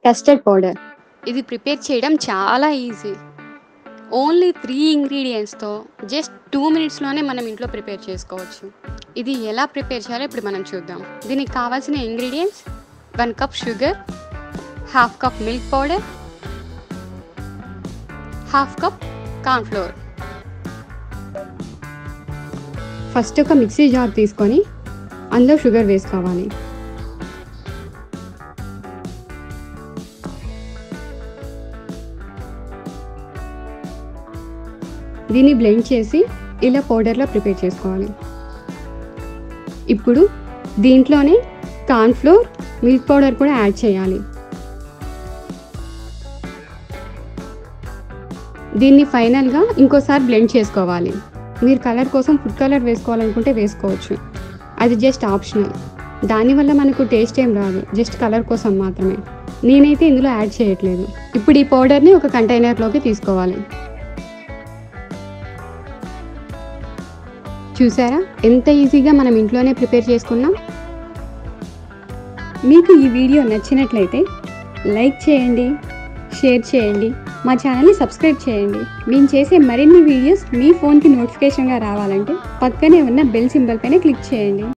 custard powder ఇది prepare చేయడం చాలా ఈజీ ఓన్లీ త్రీ ఇంగ్రీడియంట్స్తో జస్ట్ టూ మినిట్స్లోనే మనం ఇంట్లో ప్రిపేర్ చేసుకోవచ్చు ఇది ఎలా ప్రిపేర్ చేయాలో ఇప్పుడు మనం చూద్దాం దీనికి కావాల్సిన ingredients one cup sugar half cup milk powder half cup cornflour first ఒక మిక్సీ జార్ తీసుకొని అందులో షుగర్ వేసుకోవాలి దీన్ని బ్లెండ్ చేసి ఇలా పౌడర్లో ప్రిపేర్ చేసుకోవాలి ఇప్పుడు దీంట్లోనే కార్న్ఫ్లోర్ మిల్క్ పౌడర్ కూడా యాడ్ చేయాలి దీన్ని ఫైనల్గా ఇంకోసారి బ్లెండ్ చేసుకోవాలి మీరు కలర్ కోసం ఫుడ్ కలర్ వేసుకోవాలనుకుంటే వేసుకోవచ్చు అది జస్ట్ ఆప్షనల్ దానివల్ల మనకు టేస్ట్ ఏం రాదు జస్ట్ కలర్ కోసం మాత్రమే నేనైతే ఇందులో యాడ్ చేయట్లేదు ఇప్పుడు ఈ పౌడర్ని ఒక కంటైనర్లోకి తీసుకోవాలి చూసారా ఎంత ఈజీగా మనం ఇంట్లోనే ప్రిపేర్ చేసుకున్నాం మీకు ఈ వీడియో నచ్చినట్లయితే లైక్ చేయండి షేర్ చేయండి మా ఛానల్ని సబ్స్క్రైబ్ చేయండి మేము చేసే మరిన్ని వీడియోస్ మీ ఫోన్కి నోటిఫికేషన్గా రావాలంటే పక్కనే ఉన్న బెల్ సింబల్ పైన క్లిక్ చేయండి